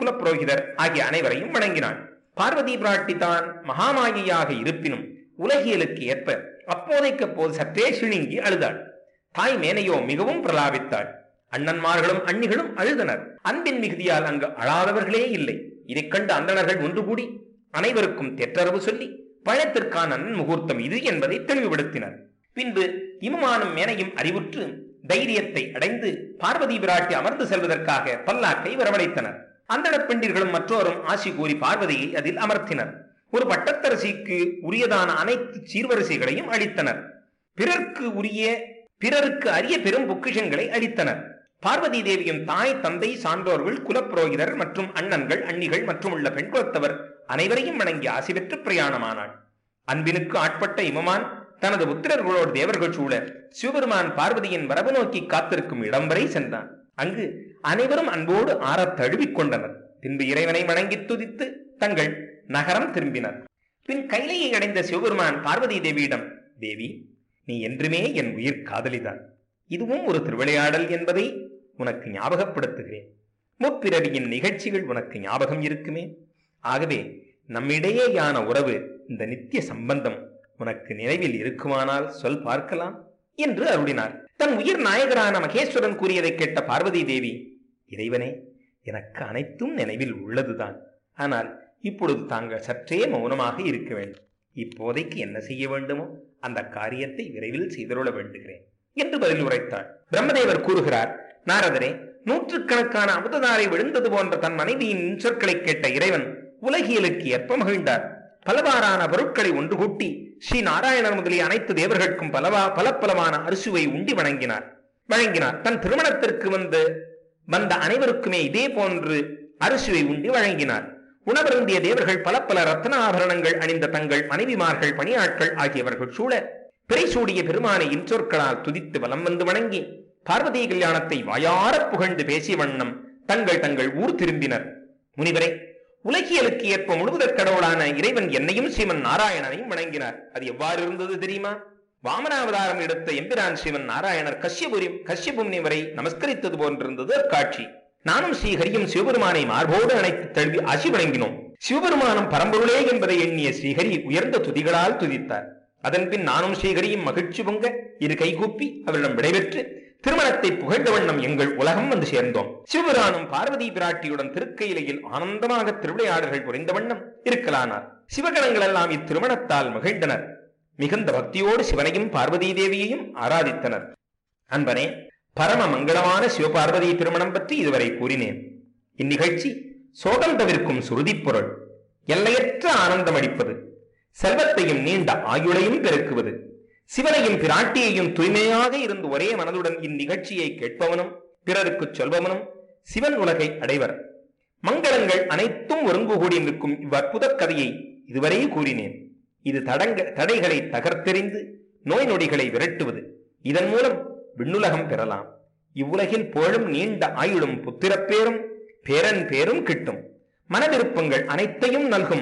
குலப்புரோகிதர் ஆகிய அனைவரையும் வணங்கினாள் பார்வதி பிராட்டி தான் மகாமாயியாக இருப்பினும் உலகியலுக்கு ஏற்ப அப்போதைக்கு போது சற்றே சிணுங்கி அழுதாள் தாய் மேனையோ மிகவும் பிரலாபித்தாள் அண்ணன்மார்களும் அண்ணிகளும் அழுதனர் அன்பின் மிகுதியால் அங்கு அழாதவர்களே இல்லை இதைக் கண்டு அந்தணர்கள் ஒன்று கூடி அனைவருக்கும் தெற்றரவு சொல்லி பழத்திற்கான நன்முகூர்த்தம் இது என்பதை தெளிவுபடுத்தினர் பின்பு இமமானும் மேனையும் அறிவுற்று தைரியத்தை அடைந்து பார்வதி பிராட்டி அமர்ந்து செல்வதற்காக பல்லாக்கை வரவழைத்தனர் அந்தணப் பெண்டிர்களும் மற்றோரும் ஆசி கூறி பார்வதியை அதில் அமர்த்தினர் ஒரு பட்டத்தரசிக்கு உரியதான அனைத்து சீர்வரிசைகளையும் அளித்தனர் பிறர்க்கு உரிய பிறருக்கு அரிய பெரும் பொக்கிஷங்களை அளித்தனர் பார்வதி தேவியும் தாய் தந்தை சான்றோர்கள் குலப்புரோகிதர் மற்றும் அண்ணன்கள் அண்ணிகள் மற்றும் உள்ள பெண் குலத்தவர் அனைவரையும் வணங்கி ஆசி பெற்று பிரயாணமானாள் அன்பினுக்கு ஆட்பட்ட இமமான் தனது புத்திரர்களோடு தேவர்கள் சூழ சிவபெருமான் பார்வதியின் வரவு நோக்கி காத்திருக்கும் இடம் வரை சென்றான் அங்கு அனைவரும் அன்போடு ஆறத் தழுவிக் கொண்டனர் பின்பு இறைவனை வணங்கி துதித்து தங்கள் நகரம் திரும்பினர் பின் கைலையை அடைந்த சிவபெருமான் பார்வதி தேவியிடம் தேவி நீ என்றுமே என் உயிர் காதலிதான் இதுவும் ஒரு திருவிளையாடல் என்பதை உனக்கு ஞாபகப்படுத்துகிறேன் முற்பிறவியின் நிகழ்ச்சிகள் உனக்கு ஞாபகம் இருக்குமே ஆகவே நம்மிடையேயான உறவு இந்த நித்திய சம்பந்தம் உனக்கு நினைவில் இருக்குமானால் சொல் பார்க்கலாம் என்று அருளினார் தன் உயிர் நாயகரான மகேஸ்வரன் கூறியதை கேட்ட பார்வதி தேவி இறைவனே எனக்கு அனைத்தும் நினைவில் உள்ளதுதான் ஆனால் இப்பொழுது தாங்கள் சற்றே மௌனமாக இருக்க வேண்டும் இப்போதைக்கு என்ன செய்ய வேண்டுமோ அந்த காரியத்தை விரைவில் செய்தருள வேண்டுகிறேன் என்று பதில் உரைத்தாள் பிரம்மதேவர் கூறுகிறார் நாரதரே நூற்றுக்கணக்கான அமுததாரை விழுந்தது போன்ற தன் மனைவியின் சொற்களை கேட்ட இறைவன் உலகியலுக்கு ஏற்ப மகிழ்ந்தார் பலவாறான பொருட்களை ஒன்று கூட்டி ஸ்ரீ நாராயணர் முதலிய அனைத்து தேவர்களுக்கும் பலவா பலப்பலமான அரிசுவை உண்டி வணங்கினார் வழங்கினார் தன் திருமணத்திற்கு வந்து வந்த அனைவருக்குமே இதே போன்று அரிசுவை உண்டி வழங்கினார் உணவருந்திய தேவர்கள் பல பல ரத்ன ஆபரணங்கள் அணிந்த தங்கள் மனைவிமார்கள் பணியாட்கள் ஆகியவர்கள் சூழ பிறை சூடிய பெருமானை இன்சொற்களால் துதித்து வலம் வந்து வணங்கி பார்வதி கல்யாணத்தை வாயாரப் புகழ்ந்து பேசிய வண்ணம் தங்கள் தங்கள் ஊர் திரும்பினர் முனிவரை உலகியலுக்கு ஏற்ப முழுவதற் கடவுளான இறைவன் என்னையும் ஸ்ரீமன் நாராயணனையும் வணங்கினார் அது எவ்வாறு இருந்தது தெரியுமா வாமனாவதாரம் எடுத்த எம்பிரான் ஸ்ரீமன் நாராயணர் கஷ்யபுரி கஷ்யபும்னி வரை நமஸ்கரித்தது போன்றிருந்தது அக்காட்சி நானும் ஸ்ரீஹரியும் சிவபெருமானை மார்போடு அணைத்து தழுவி ஆசி வழங்கினோம் சிவபெருமானம் பரம்பொருளே என்பதை எண்ணிய ஸ்ரீஹரி உயர்ந்த துதிகளால் துதித்தார் அதன்பின் நானும் ஸ்ரீஹரியும் மகிழ்ச்சி பொங்க இரு கைகூப்பி அவரிடம் விடைபெற்று திருமணத்தை புகழ்ந்த வண்ணம் எங்கள் உலகம் வந்து சேர்ந்தோம் சிவபெருமானும் பார்வதி பிராட்டியுடன் திருக்கையிலையில் ஆனந்தமாக திருவிளையாடல்கள் புரிந்த வண்ணம் இருக்கலானார் சிவகணங்கள் எல்லாம் இத்திருமணத்தால் மகிழ்ந்தனர் மிகுந்த பக்தியோடு சிவனையும் பார்வதி தேவியையும் ஆராதித்தனர் அன்பனே பரம மங்களமான சிவபார்வதி திருமணம் பற்றி இதுவரை கூறினேன் இந்நிகழ்ச்சி சோகம் தவிர்க்கும் சுருதிப் பொருள் எல்லையற்ற ஆனந்தம் அளிப்பது செல்வத்தையும் நீண்ட ஆயுளையும் பெருக்குவது சிவனையும் பிராட்டியையும் தூய்மையாக இருந்து ஒரே மனதுடன் இந்நிகழ்ச்சியை கேட்பவனும் பிறருக்கு சொல்பவனும் சிவன் உலகை அடைவர் மங்களங்கள் அனைத்தும் ஒருங்கு கூடி நிற்கும் இவ்வற்புத கதையை இதுவரை கூறினேன் இது தடங்க தடைகளை தகர்த்தெறிந்து நோய் நொடிகளை விரட்டுவது இதன் மூலம் விண்ணுலகம் பெறலாம் இவ்வுலகில் புகழும் நீண்ட ஆயுளும் புத்திரப்பேரும் பேரன் பேரும் கிட்டும் மனவிருப்பங்கள் அனைத்தையும் நல்கும்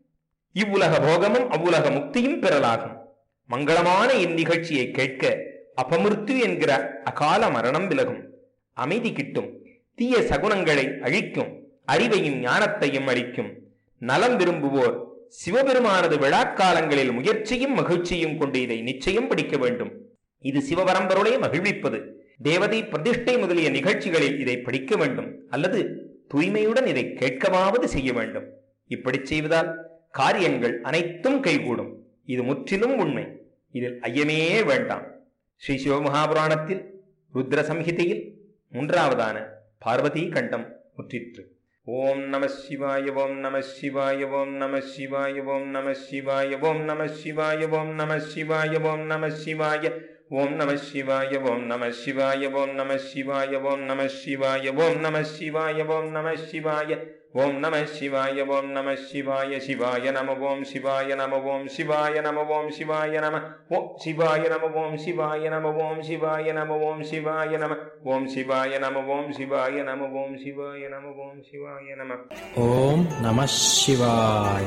இவ்வுலக போகமும் அவ்வுலக முக்தியும் பெறலாகும் மங்களமான இந்நிகழ்ச்சியை கேட்க அபமிருத்து என்கிற அகால மரணம் விலகும் அமைதி கிட்டும் தீய சகுனங்களை அழிக்கும் அறிவையும் ஞானத்தையும் அளிக்கும் நலம் விரும்புவோர் சிவபெருமானது விழாக்காலங்களில் முயற்சியும் மகிழ்ச்சியும் கொண்டு இதை நிச்சயம் படிக்க வேண்டும் இது சிவபரம்பொருளை மகிழ்விப்பது தேவதை பிரதிஷ்டை முதலிய நிகழ்ச்சிகளில் இதை படிக்க வேண்டும் அல்லது தூய்மையுடன் இதை கேட்கவாவது செய்ய வேண்டும் இப்படி செய்வதால் காரியங்கள் அனைத்தும் கைகூடும் இது முற்றிலும் உண்மை இதில் ஐயமே வேண்டாம் ஸ்ரீ சிவமகாபுராணத்தில் ருத்ர சம்ஹிதையில் மூன்றாவதான பார்வதி கண்டம் முற்றிற்று ஓம் நம சிவாய ஓம் நம சிவாய ஓம் நம சிவாய ஓம் நம சிவாய ஓம் நம சிவாய ஓம் நம சிவாய ஓம் நம சிவாய ஓம் நம சிவாய ஓம் நம சிவாய ஓம் நம சிவாய ஓம் நம சிவாய ஓம் நம சிவாய ஓம் நம சிவாய ஓம் நம சிவாய ஓம் நம சிவாய சிவாய நம ஓம் சிவாய நம ஓம் சிவாய நம ஓம் சிவாய நம ஓம் சிவாய நம ஓம் சிவாய நம ஓம் சிவாய நம ஓம் சிவாய நம ஓம் சிவாய நம ஓம் சிவாய நம ஓம் சிவாய நம ஓம் சிவாய நம ஓம் நம சிவாய்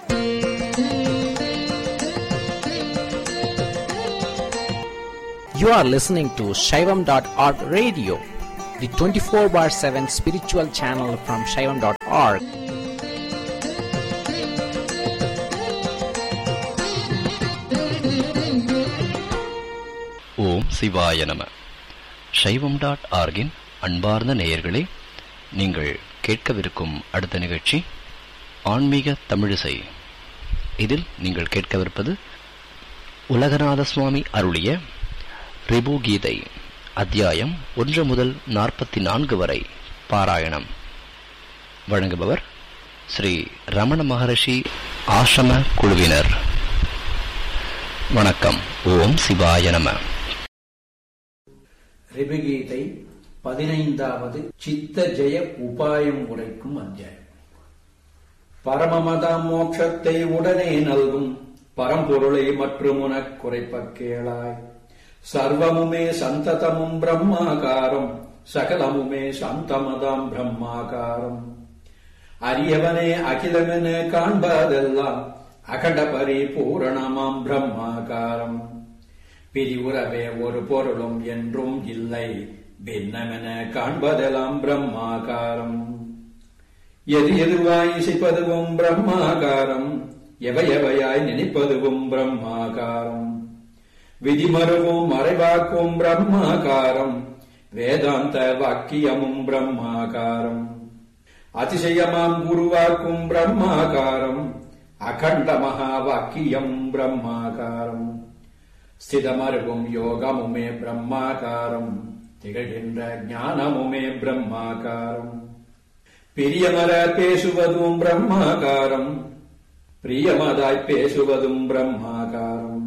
You are listening to Shaivam.org radio, the 24 bar 7 spiritual channel from Shaivam.org. shaivam.org. ஓம் சிவாய நம சைவம் டாட் ஆர்கின் அன்பார்ந்த நேயர்களே நீங்கள் கேட்கவிருக்கும் அடுத்த நிகழ்ச்சி ஆன்மீக தமிழிசை இதில் நீங்கள் கேட்கவிருப்பது உலகநாத சுவாமி அருளிய ரிபு கீதை அத்தியாயம் ஒன்று முதல் நாற்பத்தி நான்கு வரை பாராயணம் வழங்குபவர் ஸ்ரீ ரமண மகரிஷி ஆசிரம குழுவினர் வணக்கம் ஓம் சிவாய நம ரிபுகீதை பதினைந்தாவது சித்த ஜெய உபாயம் உரைக்கும் அத்தியாயம் பரமமதாம் மோட்சத்தை உடனே நல்கும் பரம்பொருளை மற்றும் உனக் குறைப்பக் கேளாய் சர்வமுமே சந்ததமும் பிரம்மாகாரம் சகலமுமே சாந்தமதாம் பிரம்மாகாரம் அரியவனே அகிலமென காண்பதெல்லாம் அகண்ட பரிபூரணமாம் பிரம்மாகாரம் பிரிவுறவே ஒரு பொருளும் என்றும் இல்லை பின்னமென காண்பதெல்லாம் பிரம்மாகாரம் எது எதுவாய் இசைப்பதுவும் பிரம்மாகாரம் எவை எவையாய் நினைப்பதுவும் பிரம்மாகாரம் விதிமருவும் மறைவாக்கும் பிரம்மாகாரம் வேதாந்த வாக்கியமும் பிரம்மாகாரம் அதிசயமாம் குருவாக்கும் பிரம்மாகாரம் அகண்ட மகா வாக்கியம் பிரம்மாகாரம் ஸ்திதமருவும் யோகமுமே பிரம்மாகாரம் திகழ்கின்ற ஞானமுமே பிரம்மாகாரம் பிரியமர பேசுவதும் பிரம்மாகாரம் பிரியமதாய் பேசுவதும் பிரம்மாகாரம்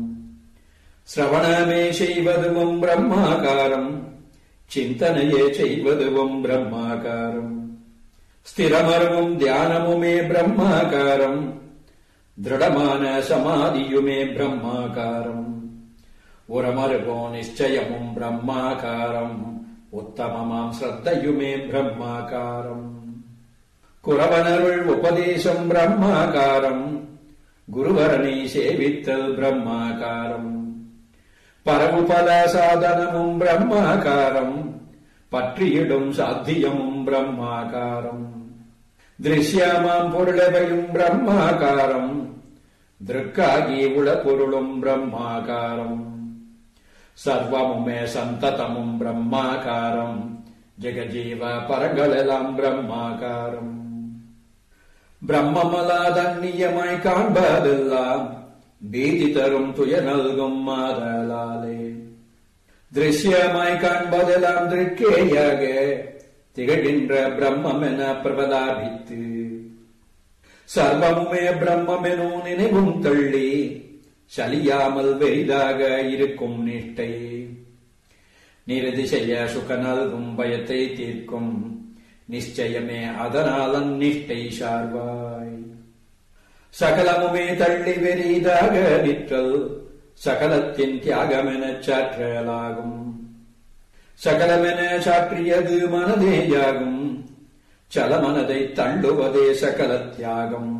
சிரவணமே செய்வதும் பிரம்மாகாரம் சிந்தனையே செய்வதும் பிரம்மாகாரம் ஸ்திரமருவும் தியானமுமே பிரம்மாகாரம் திருடமான சமாதியுமே பிரம்மாகாரம் உரமருகோ நிச்சயமும் பிரம்மாகாரம் உத்தமமாம் ஸ்ரத்தையுமே பிரம்மாகாரம் குரவனருள் உபதேசம் பிரம்மாகாரம் குருவரனை சேவித்தல் பிரம்மாகாரம் பரவுபல சாதனமும் பிரம்மாகாரம் பற்றியிடும் சாத்தியமும் பிரம்மாகாரம் திருஷ்யமாம் பொருளவையும் பிரம்மாகாரம் திருக்காகி உள பொருளும் பிரம்மாகாரம் சர்வமுமே சந்ததமும் பிரம்மாகாரம் ஜெகஜீவ பரங்களெல்லாம் பிரம்மாகாரம் பிரம்மமலாதன்னியமாய் காண்பதெல்லாம் பீதி தரும் துய நல்கும் மாதலாலே திருஷ்யமாய் காண்பதெல்லாம் திருக்கேயாக திகழ்கின்ற பிரம்மம் என பிரபலாபித்து சர்வமுமே பிரம்மெனும் நினைவும் தள்ளி சலியாமல் வெரிதாக இருக்கும் நிஷ்டை நிரதிசய சுக நல்கும் பயத்தை தீர்க்கும் நிச்சயமே அதனால் அந்நிஷ்டை சார்வாய் சகலமுமே தள்ளி வெறிதாக நிற்றல் சகலத்தின் தியாகமெனச் சாற்றலாகும் சகலமென சாற்றியது மனதேயாகும் சலமனதை தள்ளுவதே சகல தியாகம்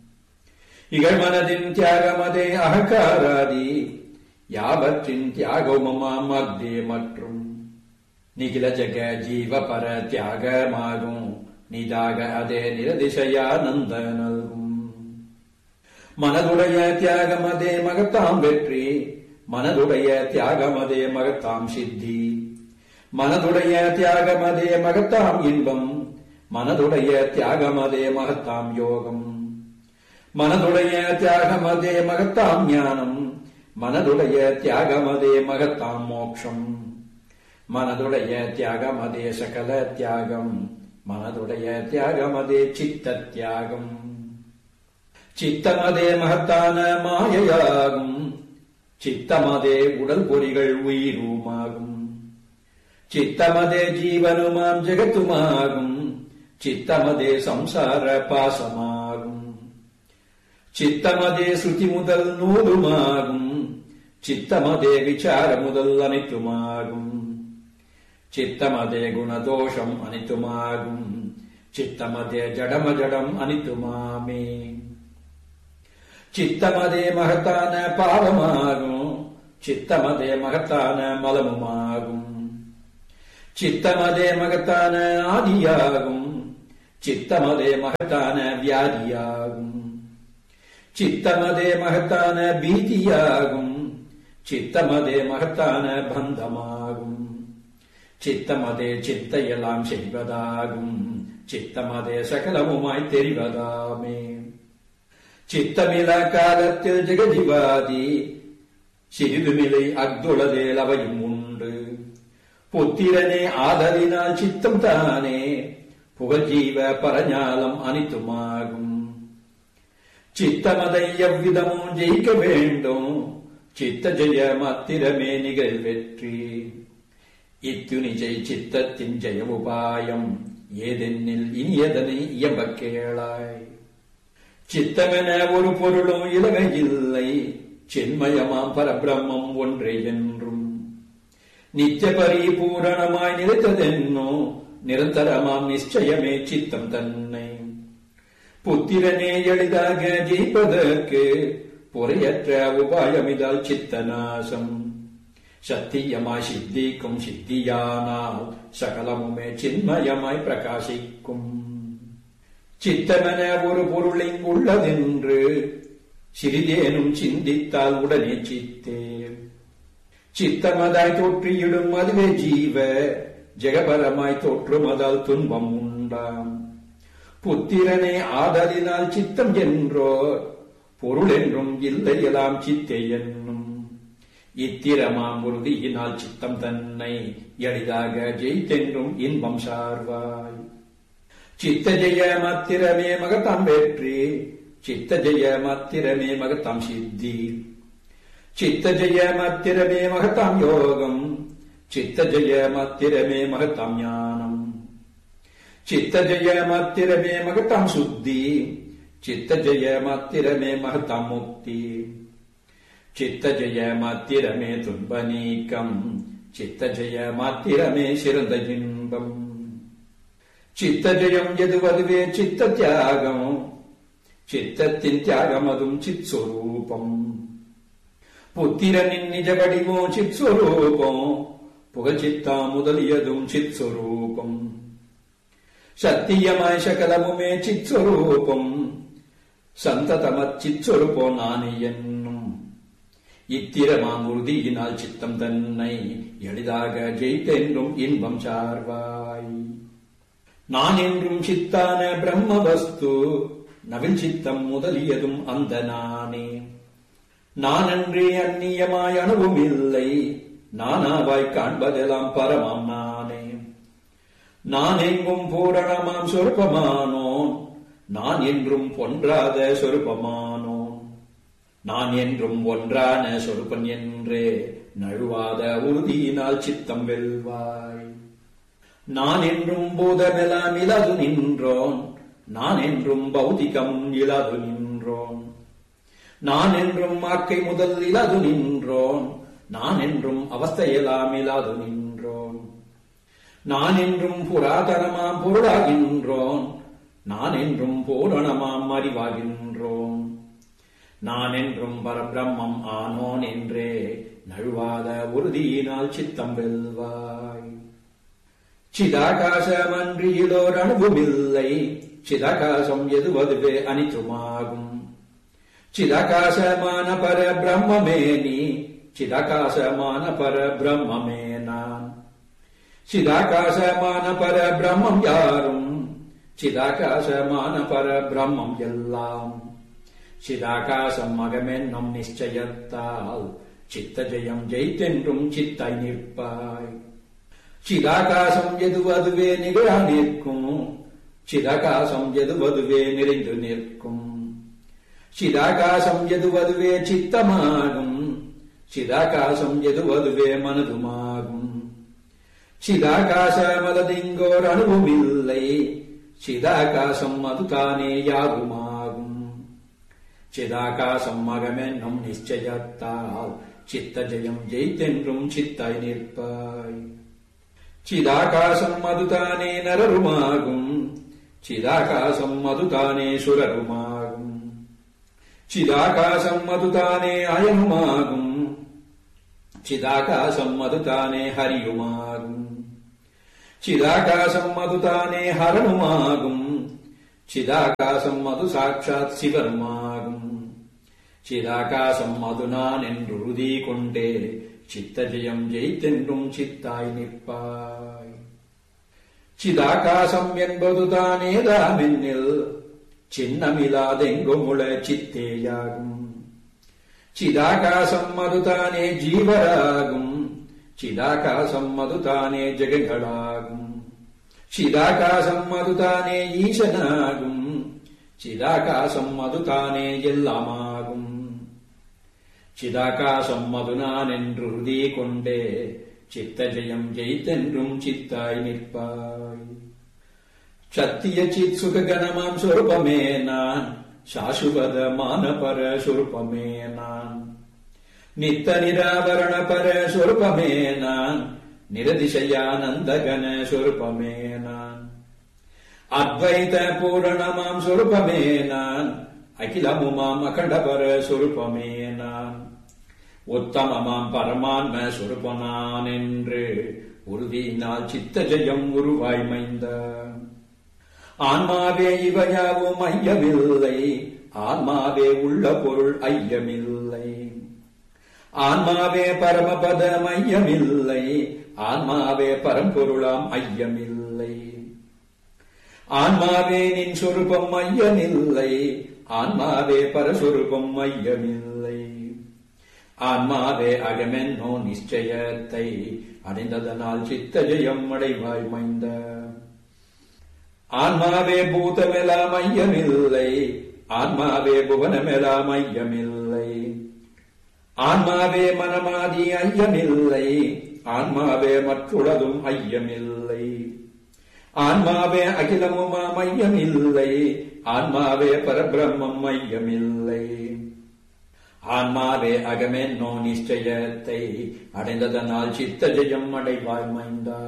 இகழ்மனதின் தியாகமதே அகங்காராதி யாவற்றின் தியாகமமாம் அக்தே மற்றும் நிகில ஜக ஜீவ பர தியாகமாகும் நிதாக அதே நிரதிசயானந்த நல்கும் மனதுடைய தியாகமதே மகத்தாம் வெற்றி மனதுடைய தியாகமதே மகத்தாம் சித்தி மனதுடைய தியாகமதே மகத்தாம் இன்பம் மனதுடைய தியாகமதே மகத்தாம் யோகம் மனதுடைய தியாகமதே மகத்தாம் ஞானம் மனதுடைய தியாகமதே மகத்தாம் மோக்ஷம் மனதுடைய தியாகமதே சகல தியாகம் மனதுடைய தியாகமதே சித்த தியாகம் சித்தமதே மகத்தான மாயையாகும் சித்தமதே உடல் பொறிகள் உயிருமாகும் சித்தமதே ஜீவனுமாம் ஜெகத்துமாகும் சித்தமதே சம்சார பாசமாகும் சித்தமதே ஸ்ருதி முதல் நூலுமாகும் சித்தமதே விசார முதல் அனைத்துமாகும் சித்தமதே குணதோஷம் அனைத்துமாகும் சித்தமதே ஜடம ஜடம் அனைத்துமாமே சித்தமதே மகத்தான பாவமாகும் சித்தமதே மகத்தான மலமுமாகும் சித்தமதே மகத்தான ஆதியாகும் சித்தமதே மகத்தான வியாதியாகும் சித்தமதே மகத்தான பீதியாகும் சித்தமதே மகத்தான பந்தமாகும் சித்தமதே சித்தையெல்லாம் செய்வதாகும் சித்தமதே சகலமுமாய் தெரிவதாமே சித்தமில காலத்தில் ஜெகஜிவாதி சிறிதுமிலை அக்துளதேல் அவையும் உண்டு புத்திரனே ஆதலினால் சித்தம் தானே புகஜீவ பரஞாலம் அனித்துமாகும் சித்தமதை எவ்விதமும் ஜெயிக்க வேண்டும் சித்த ஜெய மாத்திரமே நிகழ் வெற்றி இத்துணிஜை சித்தத்தின் ஜெய உபாயம் ஏதென்னில் இனியதனை இயம்ப கேளாய் சித்தமென ஒரு பொருளும் இலவையில்லை சென்மயமாம் பரபிரம்மம் ஒன்றே என்றும் நித்திய பரிபூரணமாய் நிலைத்ததென்னோ நிரந்தரமாம் நிச்சயமே சித்தம் தன்னை புத்திரனே எளிதாக ஜெயிப்பதற்கு பொறையற்ற உபாயமிதால் சித்தநாசம் சத்தியமாய் சித்திக்கும் சித்தியானால் சகலமுமே சின்மயமாய் பிரகாசிக்கும் சித்தமென ஒரு பொருள் இங்குள்ளதென்று சிறிதேனும் சிந்தித்தால் உடனே சித்தே சித்தமதாய் தோற்றியிடும் அதுவே ஜீவ ஜெகபரமாய் தோற்றுமதால் துன்பம் உண்டாம் புத்திரனே ஆதலினால் சித்தம் என்றோ பொருள் என்றும் இல்லையெல்லாம் சித்தே என்னும் இத்திரமாம் உறுதியினால் சித்தம் தன்னை எளிதாக ஜெயித்தென்றும் இன்பம் சார்வாய் சித்த ஜெய மாத்திரமே மகத்தாம் வெற்றி சித்த ஜெய மாத்திரமே மகத்தாம் சித்தி சித்த ஜெய மாத்திரமே மகத்தாம் யோகம் சித்த ஜெய மாத்திரமே மகத்தாம் ஞானம் சித்த ஜெய மாத்திரமே மகத்தாம் சுத்தி சித்த ஜெய மாத்திரமே மகத்தாம் முக்தி சித்த ஜெய மாத்திரமே துன்ப நீக்கம் சித்த ஜெய மாத்திரமே சிறந்த இன்பம் சித்த ஜெயம் எதுவதுவே சித்த தியாகம் சித்தத்தின் தியாகம் அதுவும் சித் சொரூபம் புத்திரனின் நிஜ வடிவோ சித் சொரூபம் புகழ்ச்சித்தா முதலியதும் சித் சொரூபம் சத்தியமாய் சகலமுமே சித் சொரூபம் சந்ததமத் சித் சொரூபம் நானே என்னும் இத்திரமாம் உறுதியினால் சித்தம் தன்னை எளிதாக ஜெயித்தென்றும் இன்பம் சார்வாய் நான் என்றும் சித்தான பிரம்ம வஸ்து நவில் சித்தம் முதலியதும் அந்த நானே நானன்றே அந்நியமாய் அணுவும் இல்லை நானாவாய் காண்பதெல்லாம் பரமாம் நானே நான் எங்கும் பூரணமாம் சொருப்பமானோன் நான் என்றும் பொன்றாத சொருப்பமானோன் நான் என்றும் ஒன்றான சொருப்பன் என்றே நழுவாத உறுதியினால் சித்தம் வெல்வாய் நான் என்றும் போதமெல்லாம் இலது நின்றோன் நான் என்றும் பௌதிகம் இலது நின்றோன் நான் என்றும் ஆக்கை முதல் இலது நின்றோன் நான் என்றும் அவஸ்தையெல்லாம் இலது நின்றோன் நான் என்றும் புராதனமாம் பொருளாகின்றோன் நான் என்றும் பூரணமாம் அறிவாகின்றோன் நான் என்றும் பரபிரம்மம் ஆனோன் என்றே நழுவாத உறுதியினால் சித்தம் வெல்வாய் சிதாகாசமன்றியிலோர் அணுவுமில்லை சிதாகாசம் எதுவதுவே அனித்துமாகும் சிதாகாசமான பர பிரம்மமே நீ சிதாகாசமான பர பிரம்மமே நான் சிதாகாசமான பர பிரம்மம் யாரும் சிதாகாசமான பர பிரம்மம் எல்லாம் சிதாகாசம் மகமென்னும் நிச்சயத்தால் சித்த ஜெயம் ஜெயித்தென்றும் சித்தாய் நிற்பாய் சிதாகாசம் எதுவதுவே நிகழா நிற்கும் சிதாகாசம் எதுவதுவே நிறைந்து நிற்கும் சிதாகாசம் எதுவதுவே சித்தமாகும் சிதாகாசம் எதுவதுவே மனதுமாகும் சிதாகாசமலதிங்கோர் அணுவுமில்லை சிதாகாசம் அதுதானே யாகுமாகும் சிதாகாசம் மகமென்னும் நிச்சயத்தால் சித்த ஜெயம் ஜெயித்தென்றும் சித்தாய் நிற்பாய் சிதாகாசம் அதுதானே நரருமாகும் சிதாகாசம் அதுதானே சுரருமாகும் சிதாகாசம் அதுதானே அயனுமாகும் சிதாகாசம் அதுதானே ஹரியுமாகும் சிதாகாசம் அதுதானே ஹரனுமாகும் சிதாகாசம் அது சாட்சாத் சிவருமாகும் சிதாகாசம் அது நான் என்று உறுதி கொண்டே சித்த ஜெயம் ஜெயித்தென்றும் சித்தாய் நிற்பாய் சிதாகாசம் என்பது தானே தாமென்னில் சின்னமில்லாதெங்குமுள சித்தேயாகும் சிதாகாசம் அதுதானே ஜீவராகும் சிதாகாசம் அதுதானே ஜெகங்களாகும் சிதாகாசம் அதுதானே ஈசனாகும் சிதாகாசம் அதுதானே எல்லாமாகும் சிதாகாசம் அது நான் என்று உறுதி கொண்டே சித்த ஜெயம் ஜெயித்தென்றும் சித்தாய் நிற்பாய் சத்திய சித் சுககணமாம் சொருபமே நான் சாசுவதமான பர சொருபமே நான் நித்த நிராவரண பர சொருபமே நான் நிரதிசயானந்தகன சொருபமே நான் அத்வைத பூரணமாம் சொருபமே நான் அகிலமுமாம் அகண்டபர சொருபமே நான் உத்தமமாம் பரமான்ம சொருபனான் என்று உறுதியினால் சித்த ஜெயம் உருவாய் மைந்த ஆன்மாவே இவையாவும் ஐயமில்லை ஆன்மாவே உள்ள பொருள் ஐயமில்லை ஆன்மாவே பரமபதம் ஐயமில்லை ஆன்மாவே பரம்பொருளாம் ஐயமில்லை ஆன்மாவே நின் சொருபம் ஐயமில்லை ஆன்மாவே பரஸ்வரூபம் ஐயமில்லை ஆன்மாவே அகமென்னோ நிச்சயத்தை அடைந்ததனால் சித்த ஜெயம் அடைவாய் மைந்த ஆன்மாவே பூதமெல்லாம் ஐயமில்லை ஆன்மாவே புவனமெல்லாம் ஐயமில்லை ஆன்மாவே மனமாதி ஐயமில்லை ஆன்மாவே மற்றுளதும் ஐயமில்லை ஆன்மாவே அகிலமுமாம் ஐயமில்லை ஆன்மாவே பரபிரம்மம் ஐயமில்லை ஆன்மாவே அகமென்னோ நிச்சயத்தை அடைந்ததனால் சித்த ஜெயம் அடைவாய் மைந்தா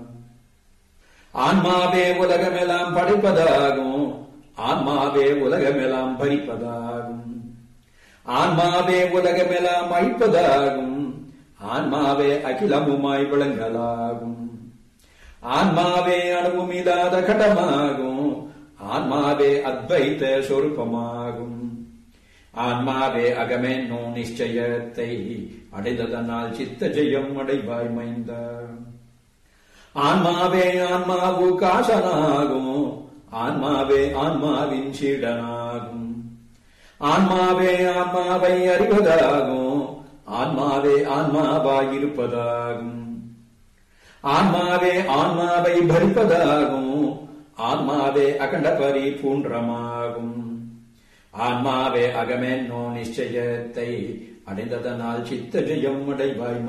ஆன்மாவே உலகமெல்லாம் படைப்பதாகும் ஆன்மாவே உலகமெல்லாம் பறிப்பதாகும் ஆன்மாவே உலகமெல்லாம் அழிப்பதாகும் ஆன்மாவே அகிலமுமாய் விளங்கலாகும் ஆன்மாவே அணுவுமில்லாத கடமாகும் ஆன்மாவே அத்வைத சொருப்பமாகும் ஆன்மாவே அகமென்னோ நிச்சயத்தை அடைந்ததனால் சித்த ஜெயம் அடைவாய் மைந்த ஆன்மாவே ஆன்மாவு காசனாகும் ஆன்மாவே ஆன்மாவின் சீடனாகும் ஆன்மாவே ஆன்மாவை அறிவதாகும் ஆன்மாவே ஆன்மாவாயிருப்பதாகும் ஆன்மாவே ஆன்மாவை பரிப்பதாகும் ஆன்மாவே அகண்ட பரிபூன்றமாகும் ஆன்மாவே அகமென்னோ நிச்சயத்தை அடைந்ததனால் சித்த ஜெயம் அடைவாய்